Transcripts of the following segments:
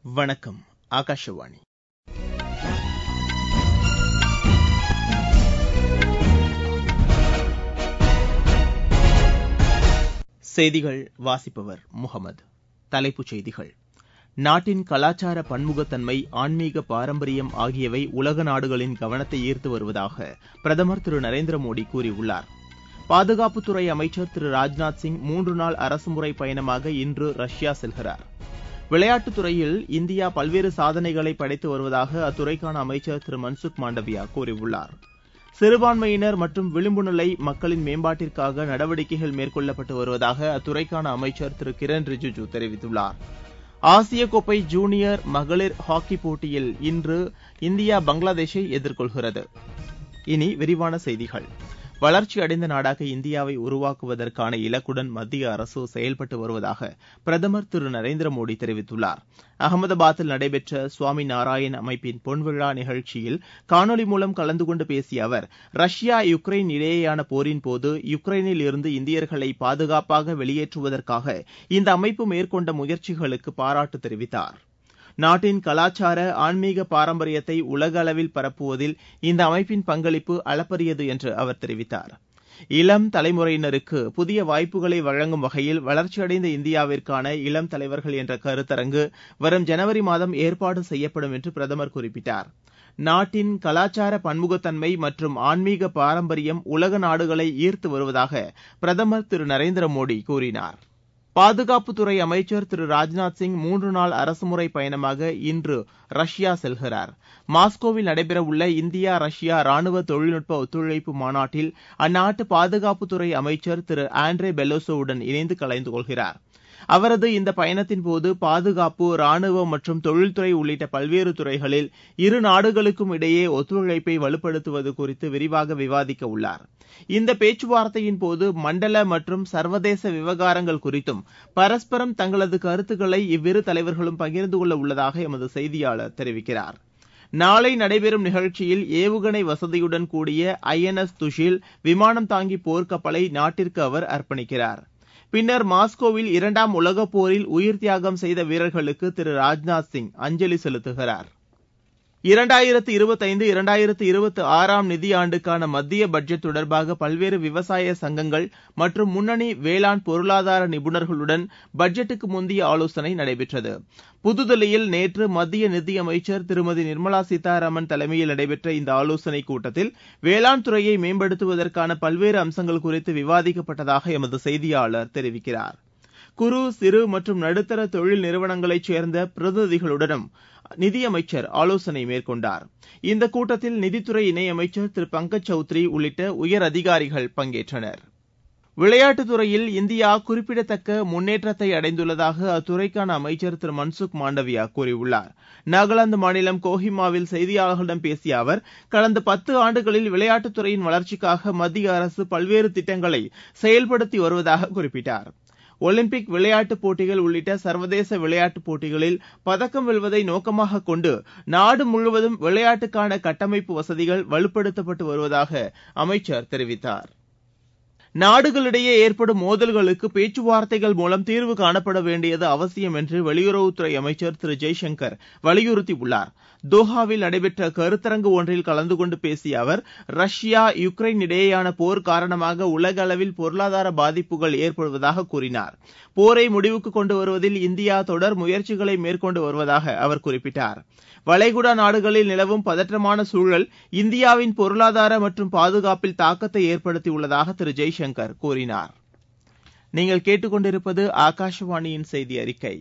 வணக்கம் ஆகாஷவாணி செய்திகள் வாசிப்பவர் முகமது தலைப்புச் செய்திகள் நாட்டின் கலாச்சார பன்முகத்தன்மை ஆன்மீக பாரம்பரியம் ஆகியவை உலக நாடுகளின் கவனத்தை ஈர்த்து வருவதாக பிரதமர் திரு நரேந்திர மோடி கூறியுள்ளார் பாதுகாப்புத்துறை அமைச்சர் திரு ராஜ்நாத் சிங் மூன்று நாள் அரசுமுறை பயணமாக இன்று ரஷ்யா செல்கிறார் விளையாட்டுத் துறையில் இந்தியா பல்வேறு சாதனைகளை படைத்து வருவதாக அத்துறைக்கான அமைச்சர் திரு மன்சுக் மாண்டவியா கூறியுள்ளார் சிறுபான்மையினர் மற்றும் விளிம்பு நிலை மக்களின் மேம்பாட்டிற்காக நடவடிக்கைகள் மேற்கொள்ளப்பட்டு வருவதாக அத்துறைக்கான அமைச்சர் திரு கிரண் ரிஜிஜு தெரிவித்துள்ளார் ஆசிய கோப்பை ஜூனியர் மகளிர் ஹாக்கி போட்டியில் இன்று இந்தியா பங்களாதேஷை எதிர்கொள்கிறது இனி விரிவான செய்திகள் வளர்ச்சியடைந்த நாடாக இந்தியாவை உருவாக்குவதற்கான இலக்குடன் மத்திய அரசு செயல்பட்டு வருவதாக பிரதமர் திரு நரேந்திர மோடி தெரிவித்துள்ளார் அகமதாபாத்தில் நடைபெற்ற சுவாமி நாராயண் அமைப்பின் பொன்விழா நிகழ்ச்சியில் காணொலி மூலம் கலந்து கொண்டு பேசிய அவர் ரஷ்யா யுக்ரைன் இடையேயான போரின்போது யுக்ரைனில் இருந்து இந்தியர்களை பாதுகாப்பாக வெளியேற்றுவதற்காக இந்த அமைப்பு மேற்கொண்ட முயற்சிகளுக்கு பாராட்டு தெரிவித்தார் நாட்டின் கலாச்சார ஆன்மீக பாரம்பரியத்தை உலக அளவில் பரப்புவதில் இந்த அமைப்பின் பங்களிப்பு அளப்பரியது என்று அவர் தெரிவித்தார் இளம் தலைமுறையினருக்கு புதிய வாய்ப்புகளை வழங்கும் வகையில் வளர்ச்சியடைந்த இந்தியாவிற்கான இளம் தலைவர்கள் என்ற கருத்தரங்கு வரும் ஜனவரி மாதம் ஏற்பாடு செய்யப்படும் என்று பிரதமர் குறிப்பிட்டார் நாட்டின் கலாச்சார பன்முகத்தன்மை மற்றும் ஆன்மீக பாரம்பரியம் உலக நாடுகளை ஈர்த்து வருவதாக பிரதமர் திரு நரேந்திர மோடி கூறினார் பாதுகாப்புத்துறை அமைச்சர் திரு ராஜ்நாத் சிங் மூன்று நாள் அரசுமுறை பயணமாக இன்று ரஷ்யா செல்கிறார் மாஸ்கோவில் நடைபெறவுள்ள இந்தியா ரஷ்யா ராணுவ தொழில்நுட்ப ஒத்துழைப்பு மாநாட்டில் அந்நாட்டு பாதுகாப்புத்துறை அமைச்சர் திரு ஆண்ட்ரே பெலோசோவுடன் இணைந்து கலந்து கொள்கிறார் அவரது இந்த பயணத்தின்போது பாதுகாப்பு ராணுவம் மற்றும் தொழில்துறை உள்ளிட்ட பல்வேறு துறைகளில் இரு நாடுகளுக்கும் இடையே ஒத்துழைப்பை வலுப்படுத்துவது குறித்து விரிவாக விவாதிக்க உள்ளார் இந்த பேச்சுவார்த்தையின்போது மண்டல மற்றும் சர்வதேச விவகாரங்கள் குறித்தும் பரஸ்பரம் தங்களது கருத்துக்களை இவ்விரு தலைவர்களும் பகிர்ந்து கொள்ள உள்ளதாக எமது செய்தியாளர் தெரிவிக்கிறார் நாளை நடைபெறும் நிகழ்ச்சியில் ஏவுகணை வசதியுடன் கூடிய ஐ என் எஸ் துஷில் விமானம் தாங்கி போர்க்கப்பலை நாட்டிற்கு அவர் அர்ப்பணிக்கிறார் பின்னர் மாஸ்கோவில் இரண்டாம் உலகப் போரில் உயிர் தியாகம் செய்த வீரர்களுக்கு திரு ராஜ்நாத் சிங் அஞ்சலி செலுத்துகிறார் இரண்டாயிரத்து இருபத்தைந்து இரண்டாயிரத்து இருபத்தி ஆறாம் நிதியாண்டுக்கான மத்திய பட்ஜெட் தொடர்பாக பல்வேறு விவசாய சங்கங்கள் மற்றும் முன்னணி வேளாண் பொருளாதார நிபுணர்களுடன் பட்ஜெட்டுக்கு முந்தைய ஆலோசனை நடைபெற்றது புதுதில்லியில் நேற்று மத்திய நிதியமைச்சர் திருமதி நிர்மலா சீதாராமன் தலைமையில் நடைபெற்ற இந்த ஆலோசனைக் கூட்டத்தில் வேளாண் துறையை மேம்படுத்துவதற்கான பல்வேறு அம்சங்கள் குறித்து விவாதிக்கப்பட்டதாக எமது செய்தியாளர் தெரிவிக்கிறார் குறு சிறு மற்றும் நடுத்தர தொழில் நிறுவனங்களைச் சேர்ந்த பிரதிநிதிகளுடனும் நிதியமைச்சர் ஆலோசனை மேற்கொண்டார் இந்த கூட்டத்தில் நிதித்துறை இணையமைச்சர் திரு பங்கஜ் சௌத்ரி உள்ளிட்ட உயர் அதிகாரிகள் பங்கேற்றனர் விளையாட்டுத் துறையில் இந்தியா குறிப்பிடத்தக்க முன்னேற்றத்தை அடைந்துள்ளதாக அத்துறைக்கான அமைச்சர் திரு மன்சுக் மாண்டவியா கூறியுள்ளார் நாகாலாந்து மாநிலம் கோஹிமாவில் செய்தியாளர்களிடம் பேசிய அவர் கடந்த பத்து ஆண்டுகளில் விளையாட்டுத் துறையின் வளர்ச்சிக்காக மத்திய அரசு பல்வேறு திட்டங்களை செயல்படுத்தி வருவதாக குறிப்பிட்டார் ஒலிம்பிக் விளையாட்டுப் போட்டிகள் உள்ளிட்ட சர்வதேச விளையாட்டுப் போட்டிகளில் பதக்கம் வெல்வதை நோக்கமாக கொண்டு நாடு முழுவதும் விளையாட்டுக்கான கட்டமைப்பு வசதிகள் வலுப்படுத்தப்பட்டு வருவதாக அமைச்சர் தெரிவித்தார் நாடுகளிடையே ஏற்படும் மோதல்களுக்கு பேச்சுவார்த்தைகள் மூலம் தீர்வு காணப்பட வேண்டியது அவசியம் என்று வெளியுறவுத்துறை அமைச்சர் திரு ஜெய்சங்கர் வலியுறுத்தியுள்ளார் தோஹாவில் நடைபெற்ற கருத்தரங்கு ஒன்றில் கலந்து கொண்டு பேசிய அவர் ரஷ்யா யுக்ரைன் இடையேயான போர் காரணமாக உலக அளவில் பொருளாதார பாதிப்புகள் ஏற்படுவதாக கூறினார் போரை முடிவுக்கு கொண்டு வருவதில் இந்தியா தொடர் முயற்சிகளை மேற்கொண்டு வருவதாக அவர் குறிப்பிட்டார் வளைகுடா நாடுகளில் நிலவும் பதற்றமான சூழல் இந்தியாவின் பொருளாதார மற்றும் பாதுகாப்பில் தாக்கத்தை ஏற்படுத்தியுள்ளதாக திரு ஜெய்சங்கர் கூறினார் நீங்கள் கேட்டுக்கொண்டிருப்பது ஆகாஷவாணியின் செய்தி அறிக்கை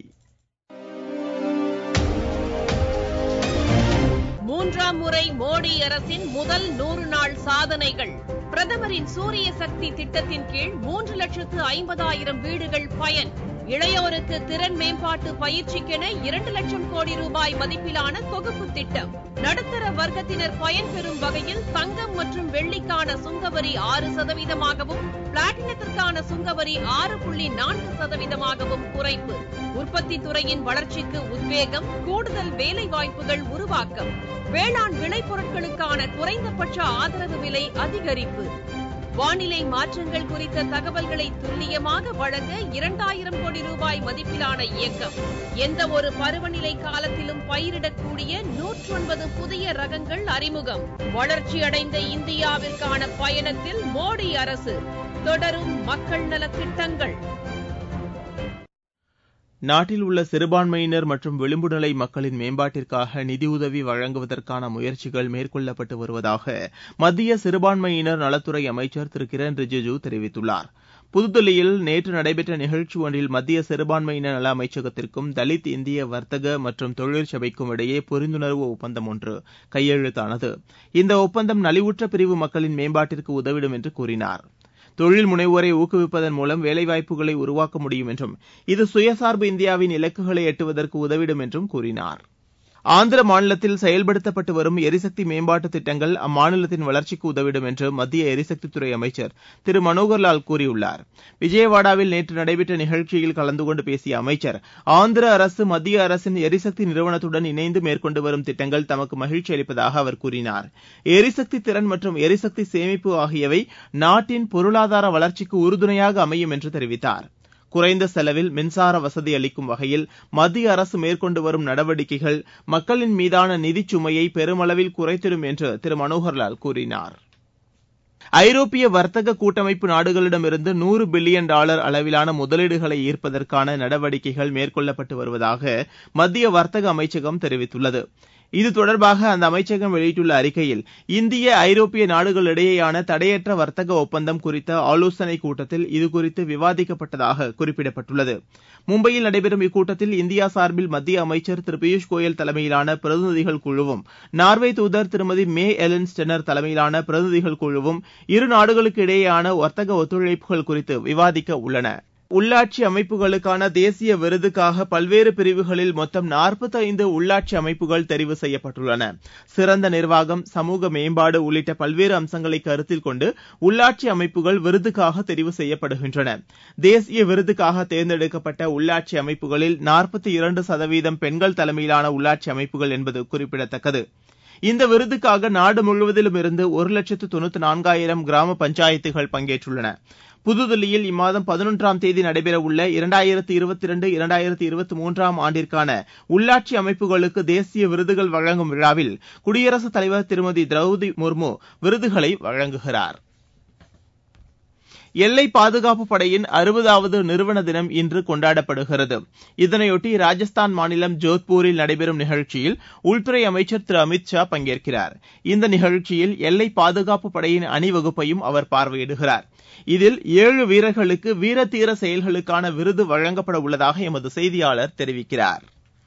மூன்றாம் முறை மோடி அரசின் முதல் நூறு நாள் சாதனைகள் பிரதமரின் சூரிய சக்தி திட்டத்தின் கீழ் மூன்று லட்சத்து ஐம்பதாயிரம் வீடுகள் பயன் இளையோருக்கு திறன் மேம்பாட்டு பயிற்சிக்கென இரண்டு லட்சம் கோடி ரூபாய் மதிப்பிலான தொகுப்பு திட்டம் நடுத்தர வர்க்கத்தினர் பயன்பெறும் வகையில் தங்கம் மற்றும் வெள்ளிக்கான சுங்கவரி ஆறு சதவீதமாகவும் பிளாட்டினத்திற்கான சுங்கவரி ஆறு புள்ளி நான்கு சதவீதமாகவும் குறைப்பு உற்பத்தி துறையின் வளர்ச்சிக்கு உத்வேகம் கூடுதல் வேலை வாய்ப்புகள் உருவாக்கம் வேளாண் விளைபொருட்களுக்கான குறைந்தபட்ச ஆதரவு விலை அதிகரிப்பு வானிலை மாற்றங்கள் குறித்த தகவல்களை துல்லியமாக வழங்க இரண்டாயிரம் கோடி ரூபாய் மதிப்பிலான இயக்கம் எந்த ஒரு பருவநிலை காலத்திலும் பயிரிடக்கூடிய நூற்றொன்பது புதிய ரகங்கள் அறிமுகம் வளர்ச்சியடைந்த இந்தியாவிற்கான பயணத்தில் மோடி அரசு தொடரும் மக்கள் நலத் திட்டங்கள் நாட்டில் உள்ள சிறுபான்மையினர் மற்றும் விளிம்பு நிலை மக்களின் மேம்பாட்டிற்காக நிதியுதவி வழங்குவதற்கான முயற்சிகள் மேற்கொள்ளப்பட்டு வருவதாக மத்திய சிறுபான்மையினர் நலத்துறை அமைச்சர் திரு கிரண் ரிஜிஜூ தெரிவித்துள்ளார் புதுதில்லியில் நேற்று நடைபெற்ற நிகழ்ச்சி ஒன்றில் மத்திய சிறுபான்மையினர் நல அமைச்சகத்திற்கும் தலித் இந்திய வர்த்தக மற்றும் தொழிற்சபைக்கும் இடையே புரிந்துணர்வு ஒப்பந்தம் ஒன்று கையெழுத்தானது இந்த ஒப்பந்தம் நலிவுற்ற பிரிவு மக்களின் மேம்பாட்டிற்கு உதவிடும் என்று கூறினார் தொழில் முனைவோரை ஊக்குவிப்பதன் மூலம் வேலைவாய்ப்புகளை உருவாக்க முடியும் என்றும் இது சுயசார்பு இந்தியாவின் இலக்குகளை எட்டுவதற்கு உதவிடும் என்றும் கூறினார் ஆந்திர மாநிலத்தில் செயல்படுத்தப்பட்டு வரும் எரிசக்தி மேம்பாட்டு திட்டங்கள் அம்மாநிலத்தின் வளர்ச்சிக்கு உதவிடும் என்று மத்திய எரிசக்தித்துறை அமைச்சர் திரு மனோகர்லால் கூறியுள்ளார் விஜயவாடாவில் நேற்று நடைபெற்ற நிகழ்ச்சியில் கலந்து கொண்டு பேசிய அமைச்சர் ஆந்திர அரசு மத்திய அரசின் எரிசக்தி நிறுவனத்துடன் இணைந்து மேற்கொண்டு வரும் திட்டங்கள் தமக்கு மகிழ்ச்சி அளிப்பதாக அவர் கூறினார் எரிசக்தி திறன் மற்றும் எரிசக்தி சேமிப்பு ஆகியவை நாட்டின் பொருளாதார வளர்ச்சிக்கு உறுதுணையாக அமையும் என்று தெரிவித்தார் குறைந்த செலவில் மின்சார வசதி அளிக்கும் வகையில் மத்திய அரசு மேற்கொண்டு வரும் நடவடிக்கைகள் மக்களின் மீதான நிதிச் சுமையை பெருமளவில் குறைத்திடும் என்று திரு மனோகர்லால் கூறினார் ஐரோப்பிய வர்த்தக கூட்டமைப்பு நாடுகளிடமிருந்து நூறு பில்லியன் டாலர் அளவிலான முதலீடுகளை ஈர்ப்பதற்கான நடவடிக்கைகள் மேற்கொள்ளப்பட்டு வருவதாக மத்திய வர்த்தக அமைச்சகம் தெரிவித்துள்ளது இது தொடர்பாக அந்த அமைச்சகம் வெளியிட்டுள்ள அறிக்கையில் இந்திய ஐரோப்பிய நாடுகளிடையேயான தடையற்ற வர்த்தக ஒப்பந்தம் குறித்த ஆலோசனைக் கூட்டத்தில் இதுகுறித்து விவாதிக்கப்பட்டதாக குறிப்பிடப்பட்டுள்ளது மும்பையில் நடைபெறும் இக்கூட்டத்தில் இந்தியா சார்பில் மத்திய அமைச்சர் திரு பியூஷ் கோயல் தலைமையிலான பிரதிநிதிகள் குழுவும் நார்வே தூதர் திருமதி மே எலன் ஸ்டெனர் தலைமையிலான பிரதிநிதிகள் குழுவும் இரு நாடுகளுக்கு இடையேயான வர்த்தக ஒத்துழைப்புகள் குறித்து விவாதிக்க உள்ளன உள்ளாட்சி அமைப்புகளுக்கான தேசிய விருதுக்காக பல்வேறு பிரிவுகளில் மொத்தம் நாற்பத்தைந்து உள்ளாட்சி அமைப்புகள் தெரிவு செய்யப்பட்டுள்ளன சிறந்த நிர்வாகம் சமூக மேம்பாடு உள்ளிட்ட பல்வேறு அம்சங்களை கருத்தில் கொண்டு உள்ளாட்சி அமைப்புகள் விருதுக்காக தெரிவு செய்யப்படுகின்றன தேசிய விருதுக்காக தேர்ந்தெடுக்கப்பட்ட உள்ளாட்சி அமைப்புகளில் நாற்பத்தி இரண்டு சதவீதம் பெண்கள் தலைமையிலான உள்ளாட்சி அமைப்புகள் என்பது குறிப்பிடத்தக்கது இந்த விருதுக்காக நாடு முழுவதிலும் இருந்து ஒரு லட்சத்து தொண்ணூத்தி நான்காயிரம் கிராம பஞ்சாயத்துகள் பங்கேற்றுள்ளன புதுதில்லியில் இம்மாதம் பதினொன்றாம் தேதி நடைபெறவுள்ள இரண்டாயிரத்தி இருபத்தி இரண்டு இரண்டாயிரத்தி இருபத்தி மூன்றாம் ஆண்டிற்கான உள்ளாட்சி அமைப்புகளுக்கு தேசிய விருதுகள் வழங்கும் விழாவில் குடியரசுத் தலைவர் திருமதி திரௌபதி முர்மு விருதுகளை வழங்குகிறார் எல்லை பாதுகாப்பு படையின் அறுபதாவது நிறுவன தினம் இன்று கொண்டாடப்படுகிறது இதனையொட்டி ராஜஸ்தான் மாநிலம் ஜோத்பூரில் நடைபெறும் நிகழ்ச்சியில் உள்துறை அமைச்சர் திரு அமித் ஷா பங்கேற்கிறார் இந்த நிகழ்ச்சியில் எல்லை பாதுகாப்பு படையின் அணிவகுப்பையும் அவர் பார்வையிடுகிறார் இதில் ஏழு வீரர்களுக்கு வீர தீர செயல்களுக்கான விருது வழங்கப்பட உள்ளதாக எமது செய்தியாளர் தெரிவிக்கிறார்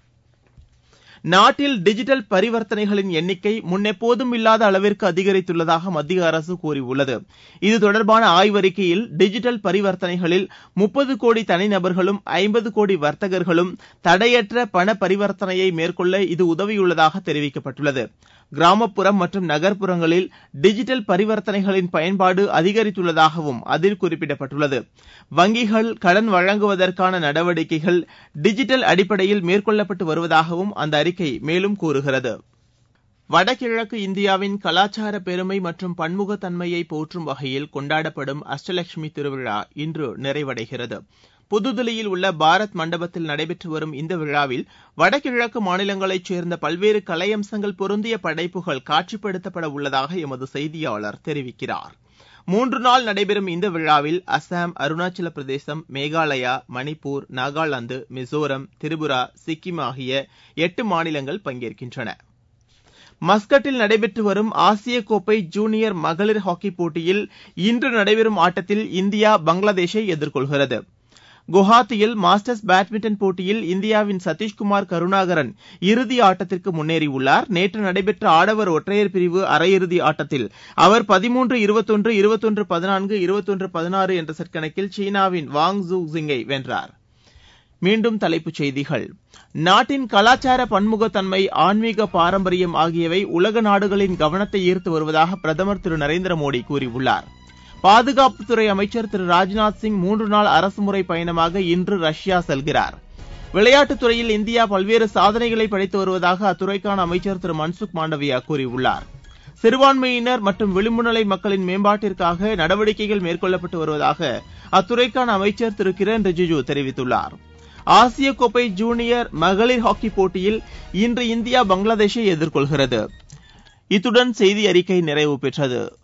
நாட்டில் டிஜிட்டல் பரிவர்த்தனைகளின் எண்ணிக்கை முன்னெப்போதும் இல்லாத அளவிற்கு அதிகரித்துள்ளதாக மத்திய அரசு கூறியுள்ளது இது தொடர்பான ஆய்வறிக்கையில் டிஜிட்டல் பரிவர்த்தனைகளில் முப்பது கோடி தனிநபர்களும் ஐம்பது கோடி வர்த்தகர்களும் தடையற்ற பண பரிவர்த்தனையை மேற்கொள்ள இது உதவியுள்ளதாக தெரிவிக்கப்பட்டுள்ளது கிராமப்புறம் மற்றும் நகர்ப்புறங்களில் டிஜிட்டல் பரிவர்த்தனைகளின் பயன்பாடு அதிகரித்துள்ளதாகவும் அதில் குறிப்பிடப்பட்டுள்ளது வங்கிகள் கடன் வழங்குவதற்கான நடவடிக்கைகள் டிஜிட்டல் அடிப்படையில் மேற்கொள்ளப்பட்டு வருவதாகவும் அந்த அறிக்கை மேலும் கூறுகிறது வடகிழக்கு இந்தியாவின் கலாச்சார பெருமை மற்றும் பன்முகத்தன்மையை போற்றும் வகையில் கொண்டாடப்படும் அஷ்டலட்சுமி திருவிழா இன்று நிறைவடைகிறது புதுதில்லியில் உள்ள பாரத் மண்டபத்தில் நடைபெற்று வரும் இந்த விழாவில் வடகிழக்கு மாநிலங்களைச் சேர்ந்த பல்வேறு கலையம்சங்கள் பொருந்திய படைப்புகள் காட்சிப்படுத்தப்பட உள்ளதாக எமது செய்தியாளர் தெரிவிக்கிறார் மூன்று நாள் நடைபெறும் இந்த விழாவில் அசாம் அருணாச்சல பிரதேசம் மேகாலயா மணிப்பூர் நாகாலாந்து மிசோரம் திரிபுரா சிக்கிம் ஆகிய எட்டு மாநிலங்கள் பங்கேற்கின்றன மஸ்கட்டில் நடைபெற்று வரும் ஆசிய கோப்பை ஜூனியர் மகளிர் ஹாக்கி போட்டியில் இன்று நடைபெறும் ஆட்டத்தில் இந்தியா பங்களாதேஷை எதிர்கொள்கிறது குவஹாத்தியில் மாஸ்டர்ஸ் பேட்மிண்டன் போட்டியில் இந்தியாவின் சதீஷ்குமார் கருணாகரன் இறுதி ஆட்டத்திற்கு முன்னேறியுள்ளார் நேற்று நடைபெற்ற ஆடவர் ஒற்றையர் பிரிவு அரையிறுதி ஆட்டத்தில் அவர் பதிமூன்று இருபத்தொன்று இருபத்தொன்று பதினான்கு இருபத்தொன்று பதினாறு என்ற செட் கணக்கில் சீனாவின் வாங் ஜூ ஜிங்கை வென்றார் மீண்டும் தலைப்புச் செய்திகள் நாட்டின் கலாச்சார பன்முகத்தன்மை ஆன்மீக பாரம்பரியம் ஆகியவை உலக நாடுகளின் கவனத்தை ஈர்த்து வருவதாக பிரதமர் திரு நரேந்திர மோடி கூறியுள்ளார் பாதுகாப்புத்துறை அமைச்சர் திரு ராஜ்நாத் சிங் மூன்று நாள் அரசுமுறை பயணமாக இன்று ரஷ்யா செல்கிறார் விளையாட்டுத் துறையில் இந்தியா பல்வேறு சாதனைகளை படைத்து வருவதாக அத்துறைக்கான அமைச்சர் திரு மன்சுக் மாண்டவியா கூறியுள்ளார் சிறுபான்மையினர் மற்றும் விளிம்புநிலை மக்களின் மேம்பாட்டிற்காக நடவடிக்கைகள் மேற்கொள்ளப்பட்டு வருவதாக அத்துறைக்கான அமைச்சர் திரு கிரண் ரிஜிஜு தெரிவித்துள்ளார் ஆசிய கோப்பை ஜூனியர் மகளிர் ஹாக்கி போட்டியில் இன்று இந்தியா பங்களாதேஷை எதிர்கொள்கிறது இத்துடன் செய்தி அறிக்கை நிறைவு பெற்றது